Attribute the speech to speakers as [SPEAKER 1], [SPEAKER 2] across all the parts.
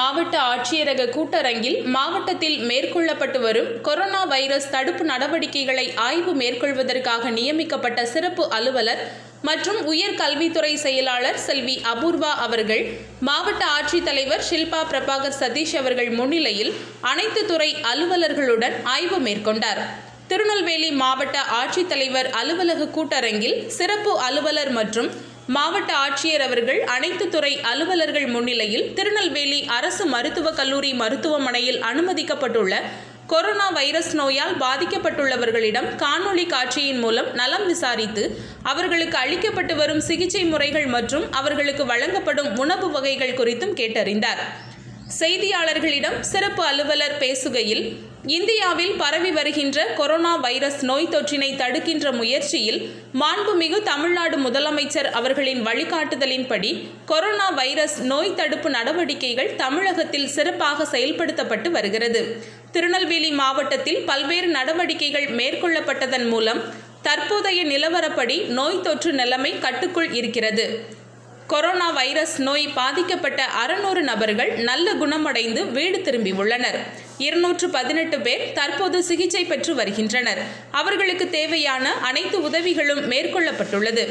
[SPEAKER 1] மாவட்ட ஆட்சியரக கூட்டரங்கில் மாவட்டத்தில் மேற்கொள்ளப்பட்டு வரும் கொரோனா வைரஸ் தடுப்பு நடவடிக்கைகளை ஆய்வு மேற்கொள்வதற்காக நியமிக்கப்பட்ட சிறப்பு அலுவலர் மற்றும் உயர்கல்வித்துறை செயலாளர் செல்வி அபூர்வா அவர்கள் மாவட்ட ஆட்சித்தலைவர் ஷில்பா பிரபாகர் சதீஷ் அவர்கள் முன்னிலையில் அனைத்து துறை அலுவலர்களுடன் ஆய்வு மேற்கொண்டார் திருநெல்வேலி மாவட்ட ஆட்சித்தலைவர் அலுவலக கூட்டரங்கில் சிறப்பு அலுவலர் மற்றும் மாவட்ட ஆட்சியர் அவர்கள் அனைத்து துறை அலுவலர்கள் முன்னிலையில் திருநெல்வேலி அரசு மருத்துவக் கல்லூரி மருத்துவமனையில் அனுமதிக்கப்பட்டுள்ள கொரோனா வைரஸ் நோயால் பாதிக்கப்பட்டுள்ளவர்களிடம் காணொளி காட்சியின் மூலம் நலம் விசாரித்து அவர்களுக்கு அளிக்கப்பட்டு வரும் சிகிச்சை முறைகள் மற்றும் அவர்களுக்கு வழங்கப்படும் உணவு வகைகள் குறித்தும் கேட்டறிந்தார் செய்தியாளர்களிடம் சிறப்பு அலுவலர் பேசுகையில் இந்தியாவில் பரவி வருகின்ற கொரோனா வைரஸ் நோய் தொற்றினை தடுக்கின்ற முயற்சியில் மாண்புமிகு தமிழ்நாடு முதலமைச்சர் அவர்களின் வழிகாட்டுதலின்படி கொரோனா வைரஸ் நோய் தடுப்பு நடவடிக்கைகள் தமிழகத்தில் சிறப்பாக செயல்படுத்தப்பட்டு வருகிறது திருநெல்வேலி மாவட்டத்தில் பல்வேறு நடவடிக்கைகள் மேற்கொள்ளப்பட்டதன் மூலம் தற்போதைய நிலவரப்படி நோய் தொற்று நிலைமை கட்டுக்குள் இருக்கிறது கொரோனா வைரஸ் நோய் பாதிக்கப்பட்ட அறுநூறு நபர்கள் நல்ல குணமடைந்து வீடு திரும்பியுள்ளனர் இருநூற்று பதினெட்டு பேர் தற்போது சிகிச்சை பெற்று வருகின்றனர் அவர்களுக்கு தேவையான அனைத்து உதவிகளும் மேற்கொள்ளப்பட்டுள்ளது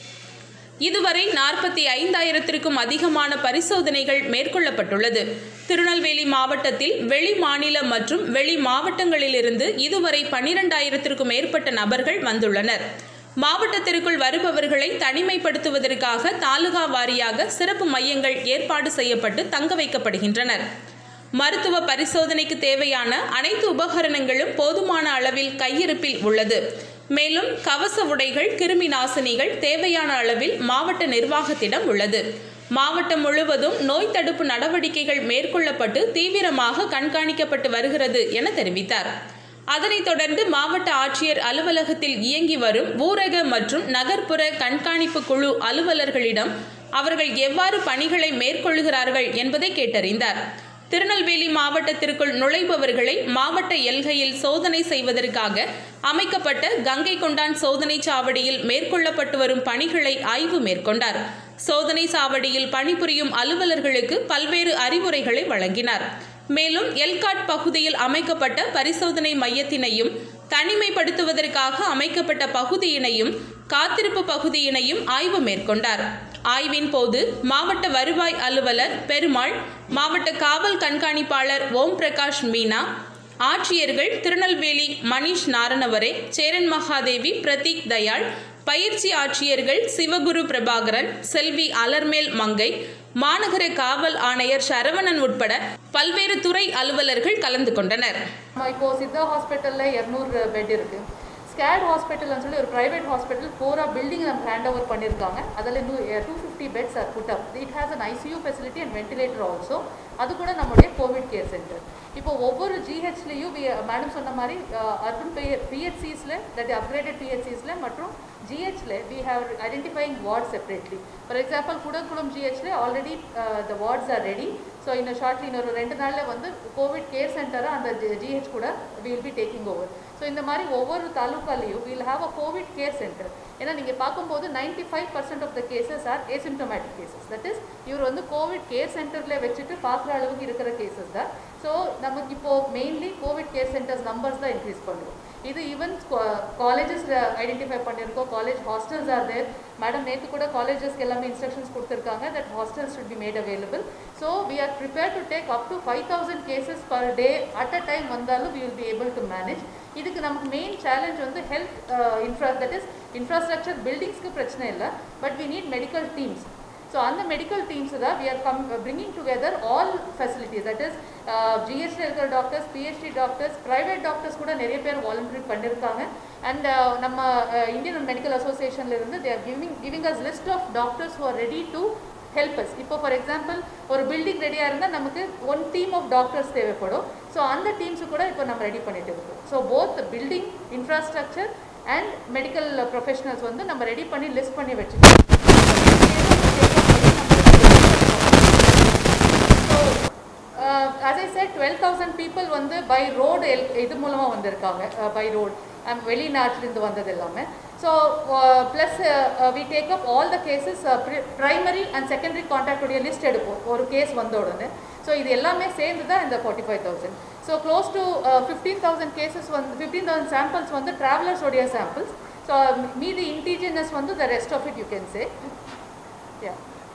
[SPEAKER 1] இதுவரை நாற்பத்தி ஐந்தாயிரத்திற்கும் அதிகமான பரிசோதனைகள் மேற்கொள்ளப்பட்டுள்ளது திருநெல்வேலி மாவட்டத்தில் வெளி மாநில மற்றும் வெளி மாவட்டங்களிலிருந்து இதுவரை பன்னிரண்டாயிரத்திற்கும் மேற்பட்ட நபர்கள் வந்துள்ளனர் மாவட்டத்திற்குள் வருபவர்களை தனிமைப்படுத்துவதற்காக தாலுகா வாரியாக சிறப்பு மையங்கள் ஏற்பாடு செய்யப்பட்டு தங்க வைக்கப்படுகின்றனர் மருத்துவ பரிசோதனைக்கு தேவையான அனைத்து உபகரணங்களும் போதுமான அளவில் கையிருப்பில் உள்ளது மேலும் கவச உடைகள் கிருமி நாசினிகள் தேவையான அளவில் மாவட்ட நிர்வாகத்திடம் உள்ளது மாவட்டம் முழுவதும் நோய் தடுப்பு நடவடிக்கைகள் மேற்கொள்ளப்பட்டு தீவிரமாக கண்காணிக்கப்பட்டு வருகிறது என தெரிவித்தார் அதனைத் தொடர்ந்து மாவட்ட ஆட்சியர் அலுவலகத்தில் இயங்கி வரும் ஊரக மற்றும் நகர்ப்புற கண்காணிப்பு குழு அலுவலர்களிடம் அவர்கள் எவ்வாறு பணிகளை மேற்கொள்கிறார்கள் என்பதை கேட்டறிந்தார் திருநெல்வேலி மாவட்டத்திற்குள் நுழைபவர்களை மாவட்ட எல்கையில் சோதனை செய்வதற்காக அமைக்கப்பட்ட கங்கை கொண்டான் சோதனை சாவடியில் மேற்கொள்ளப்பட்டு வரும் பணிகளை ஆய்வு மேற்கொண்டார் சோதனை சாவடியில் பணிபுரியும் அலுவலர்களுக்கு பல்வேறு அறிவுரைகளை வழங்கினார் மேலும் எல்காட் பகுதியில் அமைக்கப்பட்ட பரிசோதனை மையத்தினையும் தனிமைப்படுத்துவதற்காக அமைக்கப்பட்ட பகுதியினையும் காத்திருப்பு பகுதியினையும் ஆய்வு மேற்கொண்டார் ஆய்வின் போது மாவட்ட வருவாய் அலுவலர் பெருமாள் மாவட்ட காவல் கண்காணிப்பாளர் ஓம் பிரகாஷ் மீனா ஆட்சியர்கள் திருநெல்வேலி மணிஷ் நாரணவரே சேரன் மகாதேவி பிரதீக் தயாள் பயிற்சி ஆட்சியர்கள் சிவகுரு பிரபாகரன் செல்வி அலர்மேல் மங்கை மாநகர காவல் ஆணையர் சரவணன் உட்பட பல்வேறு துறை அலுவலர்கள் கலந்து கொண்டனர்
[SPEAKER 2] இப்போ சித்தா ஹாஸ்பிட்டலில் இரநூறு பெட் இருக்குது ஸ்கேட் ஹாஸ்பிட்டல்னு சொல்லி ஒரு ப்ரைவேட் ஹாஸ்பிட்டல் ஃபோரா பில்டிங் நம்ம ஹேண்ட் ஓவர் பண்ணியிருக்காங்க அதில் இன்னும் two fifty beds are put up it has an ICU facility and ventilator also அது கூட நம்மளுடைய கோவிட் கேர் சென்டர் இப்போ ஒவ்வொரு ஜிஹெச்லேயும் மேடம் சொன்ன மாதிரி அர்பன் பிஹெச்சிஸில் தட் அப்கிரேடட் பிஹெச்சிஸில் மற்றும் ஜிஹெச்சில் we have identifying ward separately for example Kudankulam ஜிஹெச்சில் already the wards are ready so இன்னும் ஷார்ட்லி இன்னொரு ரெண்டு நாளில் வந்து கோவிட் கேர் சென்டரை அந்த ஜிஹெச் கூட will be taking over so இந்த மாதிரி ஒவ்வொரு தாலுக்காலையும் will have a Covid care centre ஏன்னா நீங்கள் பார்க்கும்போது ninety five percent of the cases are asymptomatic cases that is இவர் வந்து கோவிட் கேர் சென்டரில் வச்சுட்டு பார்க்குற அளவுக்கு இருக்கிற கேசஸ் தான் ஸோ நமக்கு இப்போது mainly Covid care centres numbers தான் இன்க்ரீஸ் பண்ணுறோம் இது ஈவன் காலேஜஸ் ஐடென்டிஃபை பண்ணியிருக்கோம் college hostels are there madam நேற்று கூட காலேஜஸ்க்கு எல்லாமே இன்ஸ்ட்ரக்ஷன்ஸ் கொடுத்துருக்காங்க that hostels should be made available so we are prepare to take up to five thousand cases per day at a time வந்தாலும் we will be able to manage இதுக்கு நமக்கு main challenge வந்து health infra that is infrastructure பில்டிங்ஸ்க்கு பிரச்சனை இல்லை but we need medical teams so அந்த medical teams தான் we are come bringing together all facilities that is ஜிஹெச்ல இருக்கிற doctors PHD doctors private doctors கூட நிறைய பேர் வாலண்டரி பண்ணியிருக்காங்க அண்ட் நம்ம இந்தியன் மெடிக்கல் அசோசியேஷன்ல இருந்து there giving giving us list of doctors who are ready to help us இப்போ ஃபார் எக்ஸாம்பிள் ஒரு பில்டிங் ரெடியாக இருந்தால் நமக்கு ஒன் டீம் ஆஃப் டாக்டர்ஸ் தேவைப்படும் ஸோ அந்த டீம்ஸு கூட இப்போ நம்ம ரெடி பண்ணிட்டு இருக்கோம் so both building infrastructure and medical professionals வந்து நம்ம ரெடி பண்ணி லிஸ்ட் பண்ணி வச்சுக்கோம் as I said twelve thousand people வந்து பை ரோடு எல் இது மூலமாக வந்திருக்காங்க பை ரோடு வெளிநாட்டிலேருந்து வந்தது எல்லாமே so plus we take up all the cases primary and secondary கான்டாக்டுடைய லிஸ்ட் எடுப்போம் ஒரு கேஸ் வந்த உடனே ஸோ இது எல்லாமே சேர்ந்து தான் இந்த forty five thousand so close to fifteen thousand cases வந்து ஃபிஃப்டீன் தௌசண்ட் சாம்பிள்ஸ் வந்து ட்ராவலர்ஸோடைய சாம்பிள்ஸ் ஸோ மீதி இன்டீஜியனஸ் வந்து the rest of it you can say யா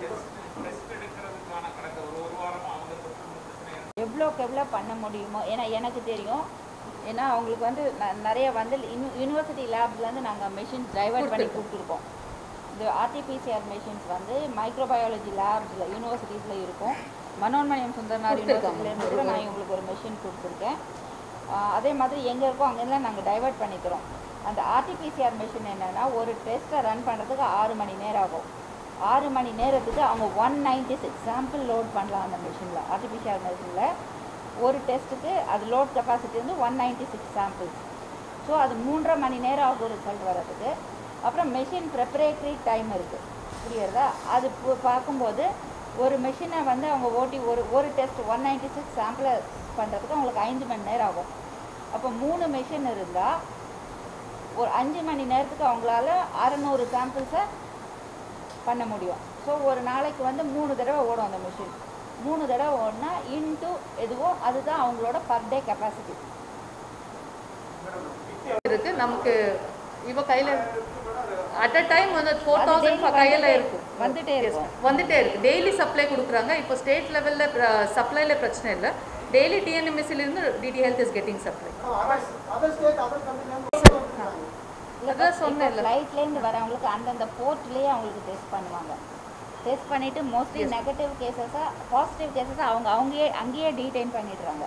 [SPEAKER 3] எவ்வளோக்கு எவ்வளோ பண்ண முடியுமோ ஏன்னா எனக்கு தெரியும் ஏன்னா அவங்களுக்கு வந்து ந- நிறைய வந்து யூனிவர்சிட்டி லேப்ஸ்லேருந்து நாங்கள் மெஷின்ஸ் டைவர்ட் பண்ணி கொடுத்துருக்கோம் இந்த ஆர்டிபிசிஆர் மெஷின்ஸ் வந்து மைக்ரோபயாலஜி லேப்ஸில் யூனிவர்சிட்டிஸில் இருக்கும் மனோன்மணியம் சுந்தரனார்
[SPEAKER 2] கொடுத்திருக்காங்க.
[SPEAKER 3] யூனிவர்சிட்டிலேருந்து கூட நான் இவங்களுக்கு ஒரு மெஷின் கொடுத்துருக்கேன் ஆஹ் அதே மாதிரி எங்கே இருக்கோ அங்கெல்லாம் நாங்கள் டைவர்ட் பண்ணிக்கிறோம் அந்த ஆர்டிபிசிஆர் மெஷின் என்னென்னா ஒரு டெஸ்ட்டை ரன் பண்ணுறதுக்கு ஆறு மணி நேரம் ஆகும் ஆறு மணி நேரத்துக்கு அவங்க one ninety six sample load பண்ணலாம் அந்த மிஷினில் ஆர்டிஃபிஷியல் மிஷினில் ஒரு டெஸ்ட்டுக்கு அது லோட் கெப்பாசிட்டி வந்து one ninety six samples so அது மூன்றரை மணி நேரம் ஆகும் ரிசல்ட் வர்றதுக்கு அப்புறம் மெஷின் ப்ரிப்பரேட்டரி டைம் இருக்குது புரியுறதா அது பு- பார்க்கும்போது ஒரு மெஷினை வந்து அவங்க ஓட்டி ஒரு ஒரு டெஸ்ட் ஒன் நைன்டி சிக்ஸ் சாம்பிளை பண்ணுறதுக்கு அவங்களுக்கு ஐந்து மணி நேரம் ஆகும் அப்போ மூணு மெஷின் இருந்தால் ஒரு அஞ்சு மணி நேரத்துக்கு அவங்களால அறநூறு சாம்பிள்ஸை பண்ண முடியும் ஸோ ஒரு நாளைக்கு வந்து மூணு தடவை ஓடும் அந்த மிஷின் மூணு தடவை ஓடினா இன்ட்டு எதுவோ அதுதான் அவங்களோட பர் டே கெப்பாசிட்டி
[SPEAKER 2] இருக்கு நமக்கு இவ கையில அட் அ டைம் வந்து ஃபோர்
[SPEAKER 3] அது
[SPEAKER 2] தௌசண்ட்
[SPEAKER 3] daily
[SPEAKER 2] கையில
[SPEAKER 3] வந்துட்டே
[SPEAKER 2] இருக்கும்
[SPEAKER 3] வந்துட்டே இருக்கும்.
[SPEAKER 2] வந்துட்டே இருக்கு டெய்லி சப்ளை கொடுக்குறாங்க இப்போ ஸ்டேட் லெவல்ல சப்ளைல பிரச்சனை இல்லை டெய்லி டிஎன்எம்எஸ்சில இருந்து DD health is getting supply அதான் சொன்னேன்ல.
[SPEAKER 3] ஃப்ளைட்லேருந்து வரவங்களுக்கு அந்தந்த போர்ட்லேயே அவங்களுக்கு டெஸ்ட் பண்ணுவாங்க டெஸ்ட் பண்ணிவிட்டு மோஸ்ட்லி நெகட்டிவ் கேசஸாக பாசிட்டிவ் கேசஸை அவங்க அங்கேயே அங்கேயே டீடைன் பண்ணிடுறாங்க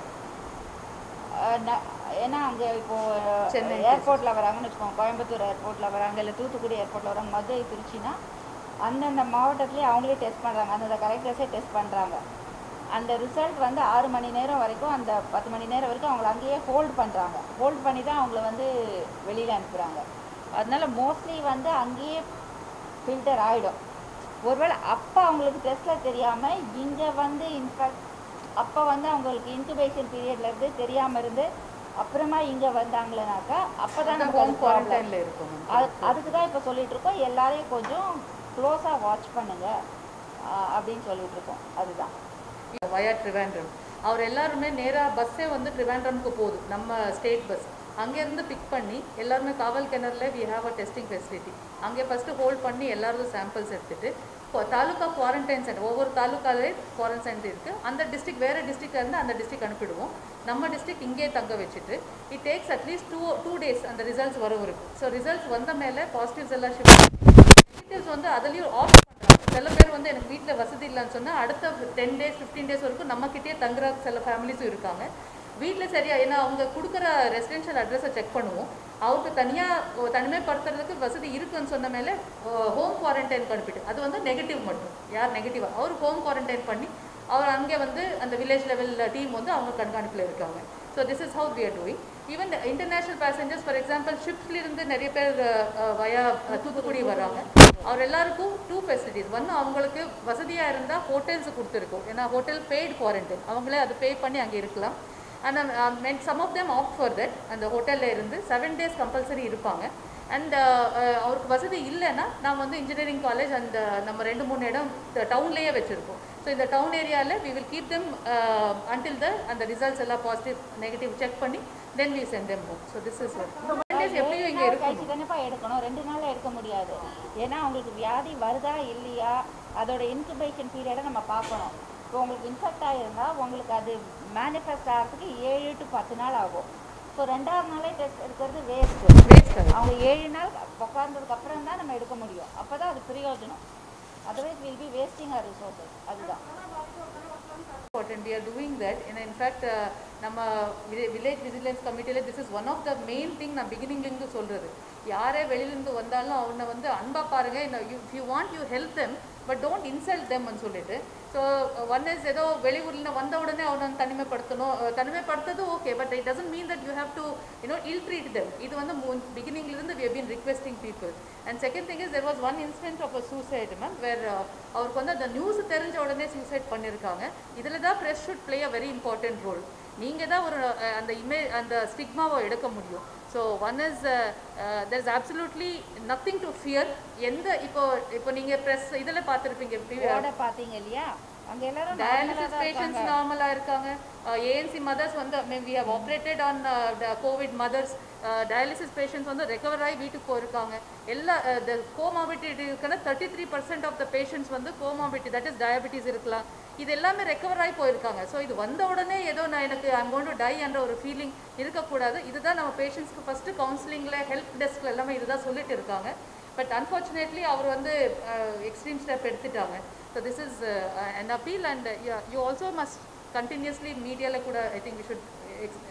[SPEAKER 3] அஹ் ந- ஏன்னா அங்கே இப்போது
[SPEAKER 2] சென்னை
[SPEAKER 3] ஏர்போர்ட்டில் வராங்கன்னு வச்சுக்கோங்க கோயம்புத்தூர் ஏர்போர்ட்டில் வராங்க இல்லை தூத்துக்குடி ஏர்போர்ட்டில் வராங்க மதுரை திருச்சினா அந்தந்த மாவட்டத்துலேயே அவங்களே டெஸ்ட் பண்ணுறாங்க அந்தந்த கலெக்டர்ஸே டெஸ்ட் பண்ணுறாங்க அந்த ரிசல்ட் வந்து ஆறு மணி நேரம் வரைக்கும் அந்த பத்து மணி நேரம் வரைக்கும் அவங்கள அங்கேயே ஹோல்ட் பண்ணுறாங்க ஹோல்ட் பண்ணி தான் அவங்கள வந்து வெளியில் அனுப்புகிறாங்க அதனால மோஸ்ட்லி வந்து அங்கேயே ஃபில்டர் ஆகிடும் ஒருவேளை அப்போ அவங்களுக்கு டெஸ்ட்டில் தெரியாமல் இங்கே வந்து இன்ஃபேக்ட் அப்போ வந்து அவங்களுக்கு இன்குபேஷன் பீரியட்லேருந்து தெரியாமல் இருந்து அப்புறமா இங்கே வந்தாங்களேனாக்கா அப்போ தான் நமக்கு
[SPEAKER 2] ஹோம்
[SPEAKER 3] அது ப்ராப்ளம்
[SPEAKER 2] குவாரண்டைன்ல இருக்கும்
[SPEAKER 3] அது அதுக்கு தான் இப்போ சொல்லிட்டு இருக்கோம் எல்லாரையும் கொஞ்சம் க்ளோஸாக வாட்ச் பண்ணுங்க ஆஹ் அப்படின்னு சொல்லிட்டு இருக்கோம் அதுதான்
[SPEAKER 2] வயா ட்ரிவாண்ட்ரம் அவர் எல்லாருமே நேராக பஸ்ஸே வந்து ட்ரிவாண்ட்ரம்க்கு போகுது நம்ம ஸ்டேட் பஸ் அங்கேருந்து பிக் பண்ணி எல்லாருமே காவல் கிணறுல we have a testing facility அங்கே ஃபஸ்ட்டு ஹோல்ட் பண்ணி எல்லாரும் சாம்பிள்ஸ் எடுத்துட்டு இப்போ தாலுக்கா குவாரண்டைன் சென்டர் ஒவ்வொரு தாலுக்காலே குவாரண்டைன் சென்டர் இருக்குது அந்த டிஸ்ட்ரிக்ட் வேறு டிஸ்ட்ரிக்ட்ல இருந்து அந்த டிஸ்ட்ரிக்ட் அனுப்பிடுவோம் நம்ம டிஸ்ட்ரிக்ட் இங்கே தங்க வச்சுட்டு it takes at least two two days அந்த ரிசல்ட்ஸ் வரும் இருக்கு ஸோ ரிசல்ட்ஸ் வந்த மேலே பாசிட்டிவ்ஸ் எல்லாம் ஷிஃப்ட் நெகட்டிவ்ஸ் வந்து அதுலேயும் ஆஃப் பண்ணுறாங்க சில பேர் வந்து எனக்கு வீட்டில் வசதி இல்லைன்னு சொன்னால் அடுத்த டென் டேஸ் ஃபிஃப்டீன் டேஸ் வரைக்கும் நம்மக்கிட்டே தங்குற சில ஃபேமிலிஸும் இருக்காங்க வீட்டில் சரியா ஏன்னா அவங்க கொடுக்குற ரெசிடென்ஷியல் அட்ரஸை செக் பண்ணுவோம் அவருக்கு தனியாக தனிமைப்படுத்துறதுக்கு வசதி இருக்குன்னு சொன்ன மேலே ஹோம் குவாரண்டைன் அனுப்பிட்டு அது வந்து நெகட்டிவ் மட்டும் யார் நெகட்டிவாக அவர் ஹோம் குவாரண்டைன் பண்ணி அவர் அங்கே வந்து அந்த வில்லேஜ் லெவல் டீம் வந்து அவங்க கண்காணிப்பில் இருக்காங்க so this is how we are doing even international passengers for example ஷிப்ஸ்லேருந்து நிறைய பேர் வயா தூத்துக்குடி வர்றாங்க அவர் எல்லாருக்கும் டூ ஃபெசிலிட்டிஸ் ஒன்று அவங்களுக்கு வசதியாக இருந்தால் ஹோட்டல்ஸ் கொடுத்துருக்கோம் ஏன்னா ஹோட்டல் பெய்டு குவாரண்டைன் அவங்களே அது பே பண்ணி அங்கே இருக்கலாம் and some of them opt for that அந்த ஹோட்டலில் இருந்து செவன் டேஸ் கம்பல்சரி இருப்பாங்க அண்ட் அவருக்கு வசதி இல்லைன்னா நான் வந்து இன்ஜினியரிங் காலேஜ் அந்த நம்ம ரெண்டு மூணு இடம் டவுன்லேயே வச்சுருக்கோம் ஸோ இந்த டவுன் ஏரியாவில் we will keep them until the அந்த ரிசல்ட்ஸ் எல்லாம் பாசிட்டிவ் நெகட்டிவ் செக் பண்ணி then we send them home so this is days எப்படியும் இங்கே
[SPEAKER 3] நாள்
[SPEAKER 2] இருக்கும்
[SPEAKER 3] கழிச்சு தானேப்பா எடுக்கணும் ரெண்டு நாள் எடுக்க முடியாது ஏன்னா அவங்களுக்கு வியாதி வருதா இல்லையா அதோட இன்குபேஷன் பீரியடை நம்ம பார்க்கணும் இப்போ உங்களுக்கு இன்ஃபெக்ட் ஆகிருந்தா உங்களுக்கு அது மேனிஃபெஸ்ட் ஆகிறதுக்கு ஏழு டு பத்து நாள் ஆகும் ஸோ ரெண்டாவது நாளே டெஸ்ட் எடுக்கிறது வேஸ்ட்டு
[SPEAKER 2] வேஸ்ட் ஆகும்
[SPEAKER 3] அவங்க ஏழு நாள் உட்கார்ந்ததுக்கு அப்புறம் தான் நம்ம எடுக்க முடியும் அப்போ தான் அது பிரயோஜனம் otherwise will be wasting our resources அதுதான்
[SPEAKER 2] important we are doing that and in fact uh, நம்ம வில்லேஜ் விஜிலன்ஸ் கமிட்டியில் this is one of the main thing நான் பிகினிங்லேருந்து சொல்கிறது யாரே வெளியிலேருந்து வந்தாலும் அவனை வந்து அன்பா பாருங்க if you want you help them but don't insult தெம்னு சொல்லிட்டு ஸோ ஒன் இஸ் ஏதோ வெளியூர்ல வந்த உடனே அவனை வந்து தனிமைப்படுத்தணும் அஹ் தனிமைப்படுத்துறது okay but it doesn't mean that you have to you know ill treat them இது வந்து பிகினிங்லேருந்து we been requesting people and second thing is there was one incident of a suicide ma'am where அவருக்கு வந்து அந்த நியூஸ் தெரிஞ்ச உடனே suicide பண்ணியிருக்காங்க இதில் தான் press should play a very important role நீங்கள் தான் ஒரு அஹ், அந்த இமே அந்த ஸ்டிக்மாவை எடுக்க முடியும் so one is there is absolutely nothing to fear எந்த இப்போ இப்போ நீங்கள் ப்ரெஸ் இதில் பார்த்துருப்பீங்க
[SPEAKER 3] போர்டை பார்த்தீங்க இல்லையா அங்க எல்லாரும்
[SPEAKER 2] டயாலிசிஸ்
[SPEAKER 3] நார்மலா தான்
[SPEAKER 2] பேஷண்ட்ஸ்
[SPEAKER 3] இருக்காங்க
[SPEAKER 2] நார்மலாக இருக்காங்க ஏஎன்சி மதர்ஸ் வந்து we have operated on Covid mothers dialysis patients வந்து ரெக்கவர் ஆகி வீட்டுக்கு போயிருக்காங்க எல்லா த கோமாபிலிட்டி இருக்குன்னா thirty three percent of the patients வந்து கோமாபிலிட்டி தட் இஸ் டயபிட்டிஸ் இருக்கலாம் இது எல்லாமே ரெக்கவர் ஆகி போயிருக்காங்க ஸோ இது வந்த உடனே ஏதோ நான் எனக்கு ஐம் கோன் டு டை என்ற ஒரு ஃபீலிங் இருக்கக்கூடாது இதுதான் நம்ம பேஷண்ட்ஸ்க்கு ஃபஸ்ட்டு கவுன்சிலிங்கில் ஹெல்ப் டெஸ்கில் எல்லாமே இதுதான் சொல்லிட்டு இருக்காங்க பட் அன்ஃபார்ச்சுனேட்லி அவர் வந்து எக்ஸ்ட்ரீம் ஸ்டெப் எடுத்துட்டாங்க so this is an appeal and you also must continuously மீடியாவில் கூட ஐ திங்க் வி ஷுட்